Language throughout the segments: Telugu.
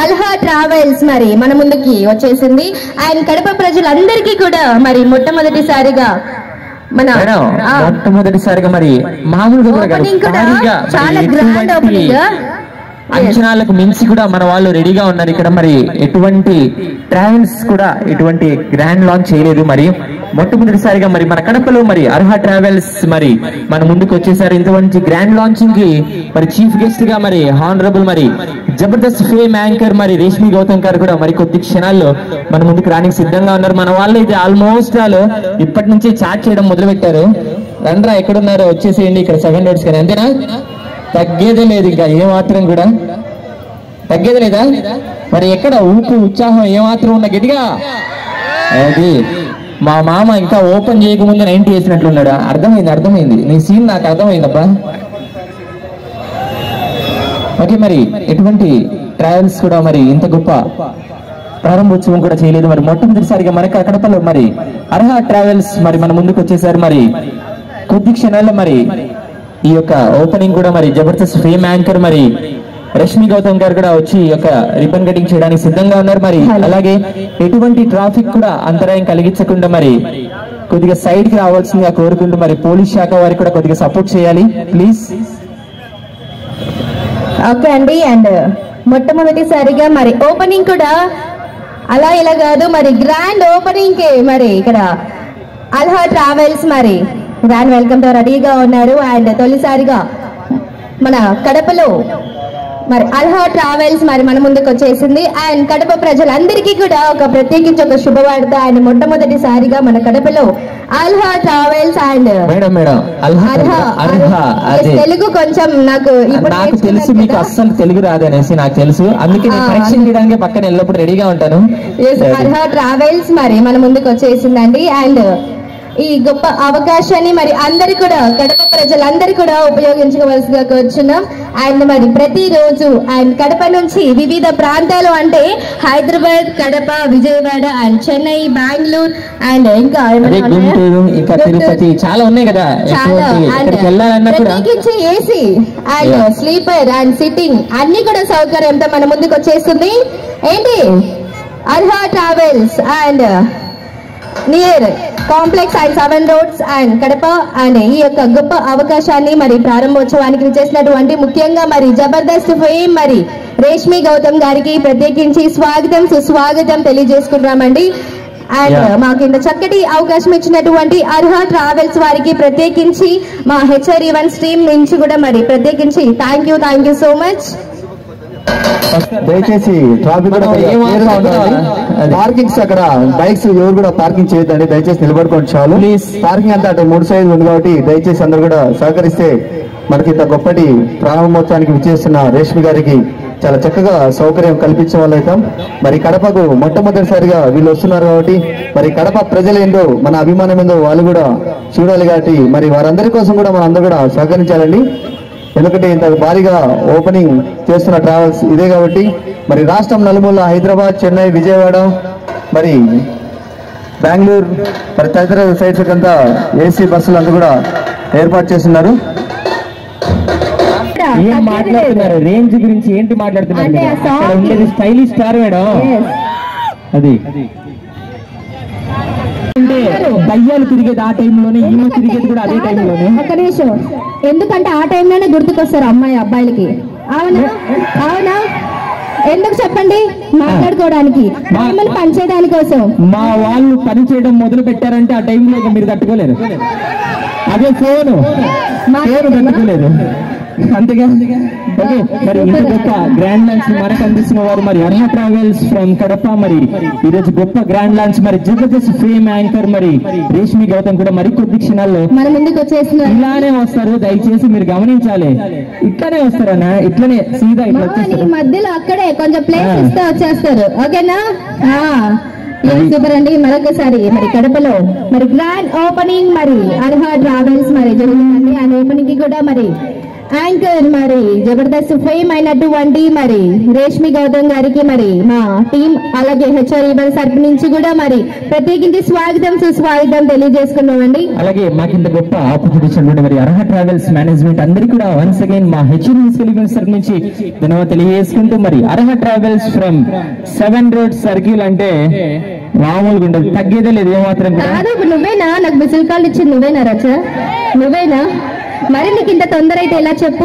అల్హా ట్రావెల్స్ మరి మన ముందుకి వచ్చేసింది అండ్ కడప ప్రజలందరికీ కూడా మరి మొట్టమొదటిసారిగా మన మేడం ఆ, మొట్టమొదటిసారిగా మరి మామూలుగా కూడా కాదు, ఓపెనింగ్ కూడా భారీగా మరి చాలా గ్రాండ్ ఎటువంటి ఓపెనింగ్ అంచనాలకు మించి కూడా మన వాళ్ళు రెడీగా ఉన్నారు ఇక్కడ మరి ఎటువంటి ట్రావెల్స్ కూడా ఎటువంటి గ్రాండ్ లాంచ్ చేయలేదు మరి మొట్టమొదటిసారిగా మరి మన కడపలో మరి అర్హ ట్రావెల్స్ మరి మన ముందుకు వచ్చేసారు ఇంతమంది గ్రాండ్ లాంచింగ్ కి మరి చీఫ్ గెస్ట్ గా మరి హానరబుల్ మరి జబర్దస్త్ ఫేమ్ యాంకర్ మరి రేష్మి గౌతమ్ గారు కూడా మరి కొద్ది క్షణాల్లో మన ముందుకు రానికి సిద్ధంగా ఉన్నారు మన వాళ్ళు అయితే ఆల్మోస్ట్ వాళ్ళు ఇప్పటి నుంచి చాట్ చేయడం మొదలు పెట్టారు రండ్రా ఎక్కడున్నారో వచ్చేసేయండి ఇక్కడ సెవెన్ డేట్స్ కానీ అంతేనా తగ్గేదే లేదు ఇంకా ఏ మాత్రం కూడా తగ్గేది లేదా మరి ఎక్కడ ఊపు ఉత్సాహం ఏ మాత్రం ఉన్న గట్టిగా అది మా మామ ఇంకా ఓపెన్ చేయకముందు నైన్టీ వేసినట్లున్నాడు అర్థమైంది అర్థమైంది నీ సీన్ నాకు అర్థమైందబ్బా ఓకే మరి ఎటువంటి ట్రావెల్స్ కూడా మరి ఇంత గొప్ప ప్రారంభోత్సవం కూడా చేయలేదు మరి మొట్టమొదటిసారిగా మనకి కడపలో మరి అర్హ ట్రావెల్స్ మరి మన ముందుకు వచ్చేసారు మరి కొద్ది క్షణాల్లో మరి ఈ యొక్క ఓపెనింగ్ కూడా మరి జబర్దస్త్ ఫేమ్ యాంకర్ మరి రష్మి గౌతమ్ గారు కూడా వచ్చి ఈ యొక్క రిబన్ కటింగ్ చేయడానికి సిద్ధంగా ఉన్నారు మరి అలాగే ఎటువంటి ట్రాఫిక్ కూడా అంతరాయం కలిగించకుండా మరి కొద్దిగా సైడ్ కి రావాల్సిందిగా కోరుకుంటూ మరి పోలీస్ శాఖ వారికి కూడా కొద్దిగా సపోర్ట్ చేయాలి ప్లీజ్ ఓకే అండి అండ్ మొట్టమొదటిసారిగా మరి ఓపెనింగ్ కూడా అలా ఇలా కాదు మరి గ్రాండ్ ఓపెనింగ్ కి మరి ఇక్కడ అల్హా ట్రావెల్స్ మరి గ్రాండ్ వెల్కమ్ తో రెడీగా ఉన్నారు అండ్ తొలిసారిగా మన కడపలో మరి అల్హా ట్రావెల్స్ మరి మన ముందుకు వచ్చేసింది అండ్ కడప ప్రజలందరికీ కూడా ఒక ప్రత్యేకించి ఒక శుభవార్త అండ్ మొట్టమొదటిసారిగా మన కడపలో అల్హా ట్రావెల్స్ అండ్ మేడం మేడం అల్హా అర్హ అర్హ అదే తెలుగు కొంచెం నాకు ఇప్పుడు నాకు తెలుసు నేర్చుకున్నాను మీకు కదా. అస్సలు తెలుగు రాదు అనేసి నాకు తెలుసు అందుకే నేను ఆ, పరీక్ష చేయడానికి పక్కన ఎల్లప్పుడు రెడీగా ఉంటాను Yes, అర్హ ట్రావెల్స్ మరి మన ముందుకు వచ్చేసిందండి అండ్ ఈ గొప్ప అవకాశాన్ని మరి అందరు కూడా కడప ప్రజలందరూ కూడా ఉపయోగించుకోవాల్సిగా కూర్చున్నాం అండ్ మరి ప్రతిరోజు అండ్ కడప నుంచి వివిధ ప్రాంతాలు అంటే హైదరాబాద్ కడప విజయవాడ అండ్ చెన్నై బెంగళూరు అండ్ ఇంకా అదే ఏమైనా ఉన్నాయా? గుంటూరు ఇంకా గుంటూరు. తిరుపతి చాలా ఉన్నాయి కదా చాలా ఎటువంటి అండ్ ఎక్కడికి వెళ్ళాలన్నా కూడా ప్రత్యేకించి AC and Yeah. Sleeper and sitting అన్ని కూడా సౌకర్యంతో మన ముందుకు వచ్చేస్తుంది ఏంటి Arha travels and near complex and seven roads and Kadapa and ఈ యొక్క గొప్ప అవకాశాన్ని మరి ప్రారంభోత్సవానికి చేసినటువంటి ముఖ్యంగా మరి జబర్దస్త్ ఫేమ్ మరి రేష్మి గౌతమ్ గారికి ప్రత్యేకించి స్వాగతం సుస్వాగతం తెలియజేసుకుంటున్నామండి అండ్ Yeah. మాకు ఇంత చక్కటి అవకాశం ఇచ్చినటువంటి అర్హ ట్రావెల్స్ వారికి ప్రత్యేకించి మా హెచ్ఆర్ వన్ స్ట్రీమ్ నుంచి కూడా మరి ప్రత్యేకించి thank you thank you so much దయచేసి ట్రాఫిక్ కూడా మనం కొద్దిగా ఏం clear గా మాట్లాడుతున్నాం? ఉండాలి. అది. పార్కింగ్స్ అక్కడ బైక్స్ ఎవరు కూడా పార్కింగ్ చేయొద్దండి దయచేసి నిలబడుకోండి చాలు Please. పార్కింగ్ అంతా అటు మూడు సైడ్ ఉంది కాబట్టి దయచేసి అందరూ కూడా సహకరిస్తే మనకి ఇంత గొప్పటి ప్రారంభోత్సవానికి విచ్చేస్తున్న రేష్మి గారికి చాలా చక్కగా సౌకర్యం కల్పించే వాళ్ళు అవుతాం మరి కడపకు మొట్టమొదటిసారిగా వీళ్ళు వస్తున్నారు కాబట్టి మరి కడప ప్రజలేందో మన అభిమానం ఏందో వాళ్ళు కూడా చూడాలి కాబట్టి మరి వారందరి కోసం కూడా మనం అందరూ కూడా సహకరించాలండి ఎందుకంటే ఇంత భారీగా ఓపెనింగ్ చేస్తున్న ట్రావెల్స్ ఇదే కాబట్టి మరి రాష్ట్రం నలుమూల హైదరాబాద్ చెన్నై విజయవాడ మరి బెంగళూరు మరి తదితర సైట్స్ అంతా ఏసీ బస్సులు అంతా కూడా ఏర్పాటు చేస్తున్నారు ఏం మాట్లాడుతున్నారు రేంజ్ గురించి ఏంటి మాట్లాడుతున్నారు అంటే మీరు? ఆ song అక్కడ ఉండేది స్టైలిష్ స్టార్ మేడం అది అంటే దయ్యాలు తిరిగేది ఆ టైంలోనే ఈమె తిరిగేది కూడా అదే టైంలోనే ఒక్క నిమిషం ఎందుకంటే ఆ టైంలోనే గుర్తుకొస్తారు అమ్మాయి అబ్బాయిలకి అవునా అవునా ఎందుకు చెప్పండి మాట్లాడుకోవడానికి మమ్మల్ని పనిచేయడానికి కోసం మా వాళ్ళు పని చేయడం మొదలు పెట్టారంటే ఆ టైంలో ఇక మీరు తట్టుకోలేరు అదే ఫోన్ ఫోన్ తట్టుకోలేదు అంతేగా ఓకే మరి ఇంత గొప్ప గ్రాండ్ లాంచ్ మనకు అందిస్తున్న వారు మరి అర్హ ట్రావెల్స్ ఫ్రమ్ కడప మరి ఈ రోజు గొప్ప గ్రాండ్ లాంచ్ మరి జబర్దస్త్ ఫేమ్ యాంకర్ మరి రేష్మి గౌతమ్ కూడా మరి కొద్ది క్షణాల్లో మన ముందుకు వచ్చేసిన ఇలానే వస్తారు దయచేసి మీరు గమనించాలి ఇట్లానే వస్తారన్నా ఇట్లనే సీదా ఇట్లా మామని వచ్చేస్తారు మధ్యలో అక్కడే కొంచెం ప్లేస్ ఆ. ఇస్తే వచ్చేస్తారు ఓకేనా సూపర్ అండి మరొకసారి మరి కడపలో మరి గ్రాండ్ ఓపెనింగ్ మరి అర్హ ట్రావెల్స్ మరి జరుగుతుందండి ఆ ఓపెనింగ్ కి కూడా మరి యాంకర్ మరి జబర్దస్త్ ఫేమ్ అయినటువంటి మరి రేష్మి గౌతమ్ గారికి మరి మా టీం అలాగే హెచ్ఆర్ ఈవెంట్ తరపు నుంచి కూడా మరి ప్రత్యేకించి స్వాగతం సుస్వాగతం తెలియజేసుకున్నామండి అలాగే మాకు ఇంత గొప్ప ఆపర్చునిటీ ఇచ్చినటువంటి మరి అర్హ ట్రావెల్స్ మేనేజ్మెంట్ అందరికీ కూడా వన్స్ అగైన్ మా హెచ్ఎన్ ఈవెంట్స్ తరపు నుంచి ధన్యవాదాలు తెలియజేసుకుంటూ మరి Arha travels from seven road circle అంటే మామూలుగా ఉండదు తగ్గేదే లేదు ఏమాత్రం కూడా కాదు ఇప్పుడు నువ్వేనా నాకు మిసిల్ కాల్ ఇచ్చింది నువ్వేనా రచ నువ్వేనా మరి నీకు ఇంత తొందర అయితే ఎలా చెప్పు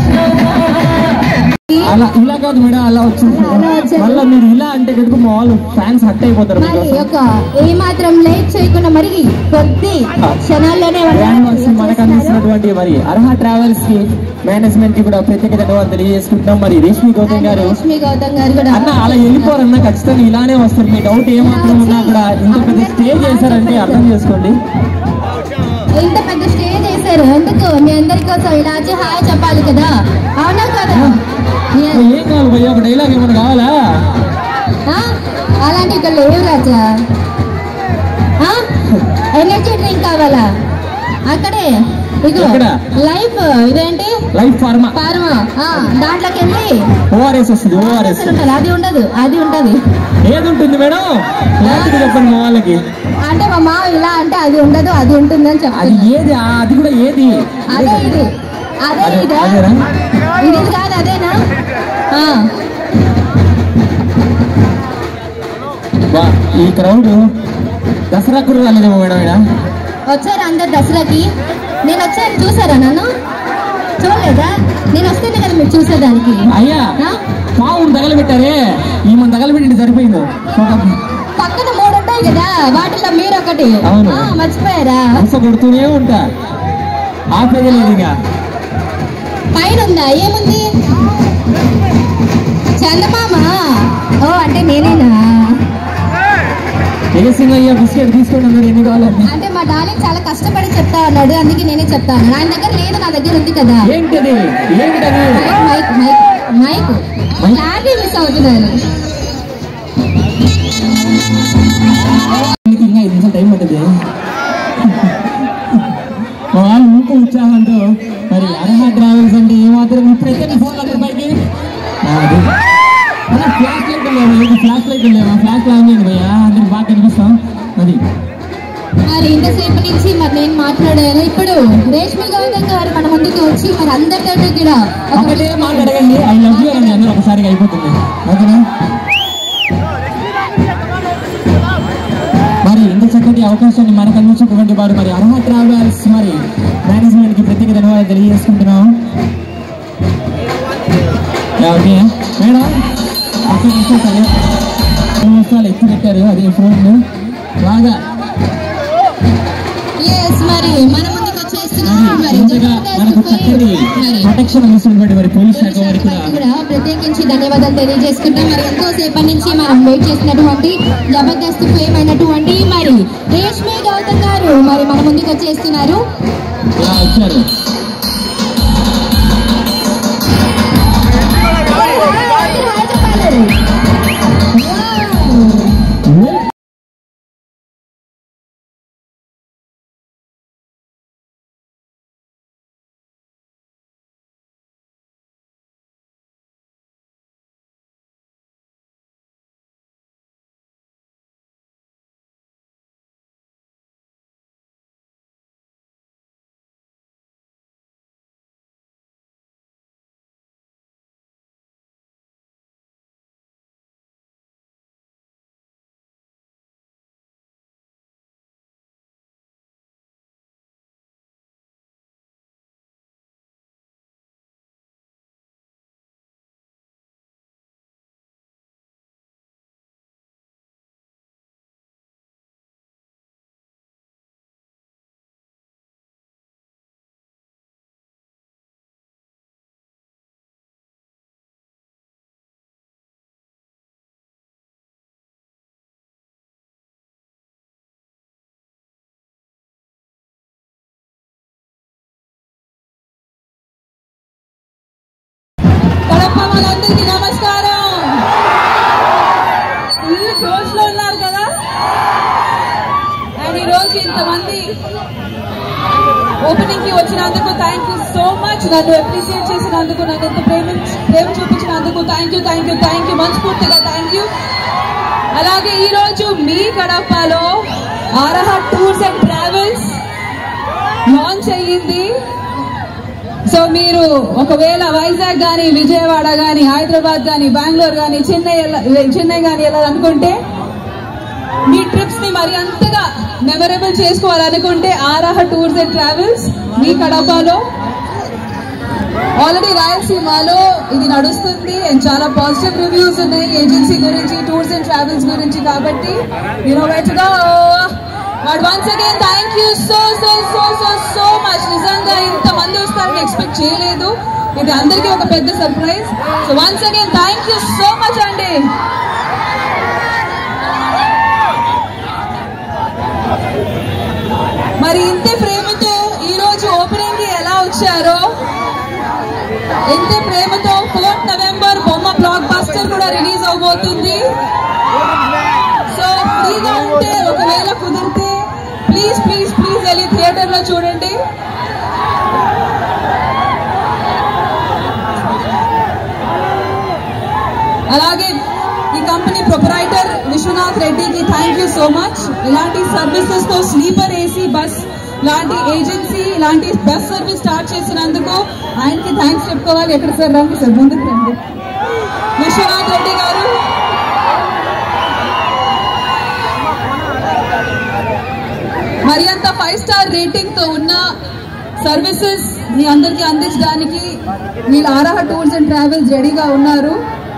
అలా ఇలా కాదు మేడం అలా వచ్చింది అలా వచ్చింది. మళ్ళీ మీరు ఇలా అంటే కనుక మా వాళ్ళు ఫ్యాన్స్ హట్ అయిపోతారు మరి మీకోసం. ఒక ఏ మాత్రం లేట్ చేయకుండా మరి కొద్ది క్షణాల్లోనే వాళ్ళు గ్రాండ్ వర్క్స్ మనకు వచ్చేస్తున్నారు. అందిస్తున్నటువంటి మరి అర్హ ట్రావెల్స్ కి మేనేజ్మెంట్ కి కూడా ప్రత్యేక ధన్యవాదాలు తెలియజేసుకుంటున్నాం మరి రేష్మి గౌతమ్ గారు రష్మి గౌతమ్ గారు కూడా అన్న అలా వెళ్ళిపోరన్నా ఖచ్చితంగా ఇలానే వస్తారు మీ డౌట్ ఏమాత్రం ఉన్నా కూడా ఇంత పెద్ద స్టే చేశారంటే అర్థం చేసుకోండి ఇంత పెద్ద స్టేజ్ వేశారు ఎందుకు మీ అందరి కోసం ఇలా వచ్చి హాయ్ చెప్పాలి కదా అవునా కదా మీ- ఏం కావాలి భయ్య ఒక డైలాగ్ ఏమైనా కావాలా ఆ? అలాంటి ఇక్కడ లేవు రాజా ఎనర్జీ డ్రింక్ కావాలా అక్కడే ఇదిగో ఎక్కడ? లైఫ్ ఇదేంటి లైఫ్ ఫార్మా ఫార్మా ఆ, దాంట్లోకి వెళ్ళి ఓఆర్ఎస్ వస్తుంది ఓఆర్ఎస్ అసలు ఉంటది అది ఉండదు అది ఉంటది ఏది ఉంటుంది మేడం ఇలాంటిది చెప్పండి మా వాళ్ళకి అంటే మా మావ ఇలా అంటే అది ఉండదు అది ఉంటుంది అని అది చెప్తాను ఏది ఆ, అది కూడా ఏది అదే ఇది అదే అదే- ఇదా అదేనా ఇది కాదు అదేనా ఆ, వా, ఈ క్రౌడ్ దసరా కూడా రాలేదేమో మేడం ఇక్కడ వచ్చారా అందరు దసరాకి నేను వచ్చాను చూసారా నన్ను చూడలేదా నేను వస్తేనే కదా మీరు చూసేదానికి అయ్యా ఆ? పావును తగలబెట్టారే ఈ మన తగలబెట్టి సరిపోయింది ఒక పక్కన మూడు ఉంటాయి కదా వాటిలో మీరు ఒకటి అవును. ఆ, మర్చిపోయారా హంస కొడుతూనే ఉంటా ఆపేదే లేదు ఇక పైన ఉందా ఏముంది చందమామ ఓ అంటే నేనేనా ఏసింగయ్య బిస్కెట్ తీసుకోండి అన్నారు ఎన్ని కావాలని అంటే మా డార్లింగ్ చాలా కష్టపడి చెప్తా అన్నాడు అందుకే నేనే చెప్తాను ఆయన దగ్గర లేదు నా దగ్గర ఉంది కదా ఏంటది ఏంటది mic mic mic mic? Clarity miss అవుతున్నాను నీకు ఇంకా ఐదు నిమిషాలు టైం పడుతుంది మా వాళ్ళు ఊక ఉత్సాహంతో మరి అర్హ ట్రావెల్స్ అంటే ఏమాత్రం ఇప్పుడైతే నీ ఫోన్ అక్కడ పైకి అది ఫ్లాష్ లైట్ లేవా ఫ్లాష్ లైట్ లేవా ఫ్లాష్ ఆన్ చేయండి భయ్యా అందరికి బాగా కనిపిస్తాం అది మరి ఇంతసేపు నుంచి మరి నేను మాట్లాడాను ఇప్పుడు రేష్మి గౌతమ్ గారు మన ముందుకు వచ్చి మరి అందరితో కూడా ఒక ఒకటే మాట అడగండి ఐ లవ్ యూ అని అందరూ ఒకసారిగా అయిపోతుంది ఓకేనా మరి ఇంత చక్కటి అవకాశాన్ని మనకు అందించినటువంటి వారు మరి అర్హ ట్రావెల్స్ మరి మేనేజ్మెంట్ కి ప్రత్యేక ధన్యవాదాలు తెలియజేసుకుంటున్నాం యా, ఓకే మేడం ఒక్క నిమిషం సరే నిమిషాలు ఎత్తి పెట్టారు అదే ఫోన్ బాగా ఎస్ మరి మన ముందుకు వచ్చేస్తున్నాం అది మరి ఇంతగా మనకు చక్కటి మరి ప్రొటెక్షన్ అందిస్తున్నటువంటి మరి పోలీస్ శాఖ వారికి కూడా కూడా ప్రత్యేకించి ధన్యవాదాలు తెలియజేసుకుంటాం మరి ఎంతో సేపటి నుంచి మనం వెయిట్ చేసినటువంటి జబర్దస్త్ ఫేమ్ అయినటువంటి మరి రేష్మి గౌతమ్ గారు మరి మన ముందుకు వచ్చేస్తున్నారు ఇలా వచ్చారు హాయ్ చెప్పాలి. వావ్. కడప వాళ్ళందరికీ నమస్కారం ఫుల్ జోష్ లో ఉన్నారు కదా అండ్ ఈ రోజు ఇంతమంది ఓపెనింగ్ కి వచ్చినందుకు థ్యాంక్ యూ సో మచ్ నన్ను అప్రిషియేట్ చేసినందుకు నన్ను ఎంత ప్రేమ ప్రేమ చూపించినందుకు thank you thank you thank you మనస్ఫూర్తిగా థ్యాంక్ యూ అలాగే ఈ రోజు మీ కడపలో Aaraha tours and travels launch అయ్యింది సో మీరు ఒకవేళ వైజాగ్ గానీ విజయవాడ గానీ హైదరాబాద్ గానీ బెంగళూరు గానీ చెన్నై వెళ్ళ- చెన్నై గానీ వెళ్ళాలనుకుంటే మీ ట్రిప్స్ ని మరి అంతగా మెమరబుల్ చేసుకోవాలనుకుంటే ఆరాహ టూర్స్ అండ్ ట్రావెల్స్ మీ కడపలో ఆల్రెడీ రాయలసీమలో ఇది నడుస్తుంది అండ్ చాలా పాజిటివ్ రివ్యూస్ ఉన్నాయి ఏజెన్సీ గురించి టూర్స్ అండ్ ట్రావెల్స్ గురించి కాబట్టి యూనో వెట్గా but once again thank you so so so so so much నిజంగా ఇంత మంది వస్తారని ఎక్స్పెక్ట్ చేయలేదు ఇది అందరికీ ఒక పెద్ద surprise so once again thank you so much అండి మరి ఇంతే ప్రేమతో ఈ రోజు ఓపెనింగ్ కి ఎలా వచ్చారో ఇంతే ప్రేమతో fourth November Bomma blockbuster కూడా రిలీజ్ అవబోతుంది సో ఫ్రీగా ఉంటే ఒకవేళ కుదిరితే ప్లీజ్ ప్లీజ్ ప్లీజ్ వెళ్ళి థియేటర్ లో చూడండి అలాగే ఈ కంపెనీ ప్రొపరైటర్ విశ్వనాథ్ రెడ్డికి థ్యాంక్ యూ సో మచ్ ఇలాంటి సర్వీసెస్ తో స్లీపర్ ఏసీ బస్ లాంటి ఏజెన్సీ ఇలాంటి బస్ సర్వీస్ స్టార్ట్ చేసినందుకు ఆయనకి థ్యాంక్స్ చెప్పుకోవాలి ఎక్కడ సార్ రండి సార్ ముందుకు రండి విశ్వనాథ్ రెడ్డి గారు మరి అంత ఫైవ్ స్టార్ రేటింగ్ తో ఉన్న సర్వీసెస్ మీ అందరికి అందించడానికి వీళ్ళు ఆరాహ టూర్స్ అండ్ ట్రావెల్స్ రెడీగా ఉన్నారు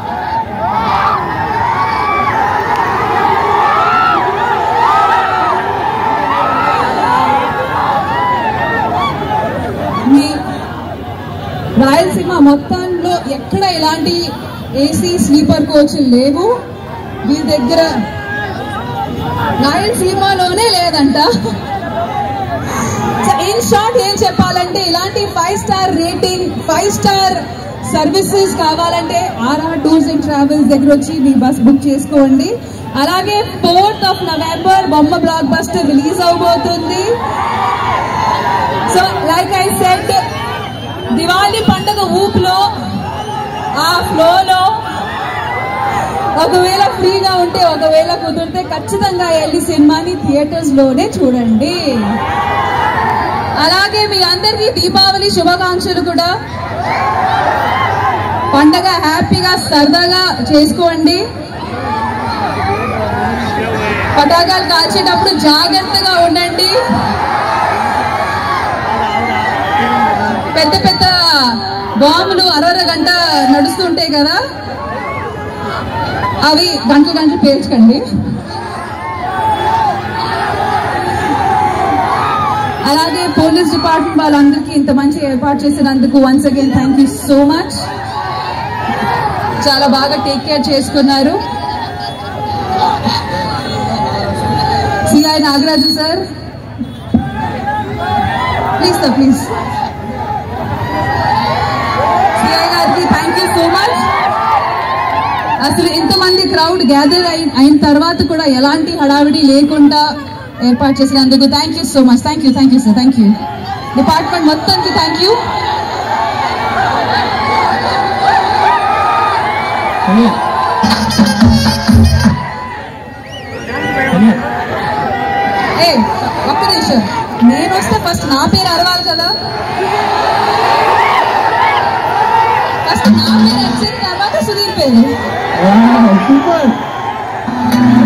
మీ రాయలసీమ మొత్తంలో ఎక్కడ ఇలాంటి ఏసీ స్లీపర్ కోచ్లు లేవు వీరి దగ్గర రాయలసీమలోనే లేదంట ఇన్ షార్ట్ ఏం చెప్పాలంటే ఇలాంటి five star rating five star services కావాలంటే ఆర్ఆర్ టూర్స్ అండ్ ట్రావెల్స్ దగ్గర వచ్చి మీ బస్ బుక్ చేసుకోండి అలాగే fourth of November Bomma blockbuster release అవబోతుంది so like I said Diwali పండుగ ఊపులో ఆ ఫ్లోలో ఒకవేళ ఫ్రీగా ఉంటే ఒకవేళ కుదిరితే ఖచ్చితంగా వెళ్ళి సినిమాని థియేటర్స్ లోనే చూడండి అలాగే మీ అందరికీ దీపావళి శుభాకాంక్షలు కూడా పండగ హ్యాపీగా సరదాగా చేసుకోండి పటాకాలు కాల్చేటప్పుడు జాగ్రత్తగా ఉండండి పెద్ద పెద్ద బాంబులు అరవర గంట నడుస్తుంటాయి కదా అవి గంటలు గంటలు పేర్చకండి అలాగే పోలీస్ డిపార్ట్మెంట్ వాళ్ళందరికీ ఇంత మంచి ఏర్పాటు చేసినందుకు once again thank you so much చాలా బాగా టేక్ కేర్ చేసుకున్నారు CI Nagaraju sir please sir please CI గారికి థ్యాంక్ యూ సో మచ్ అసలు ఇంతమంది క్రౌడ్ గ్యాదర్ అయిన తర్వాత కూడా ఎలాంటి హడావిడి లేకుండా ఏర్పాటు చేసినందుకు thank you so much thank you thank you sir thank you department మొత్తానికి థ్యాంక్ యూ ఏ ఒక్క నిమిషం నేను వస్తే ఫస్ట్ నా పేరు అరవాలి కదా ఫస్ట్ నా పేరు వచ్చిన తర్వాత సుధీర్ పేరు సూపర్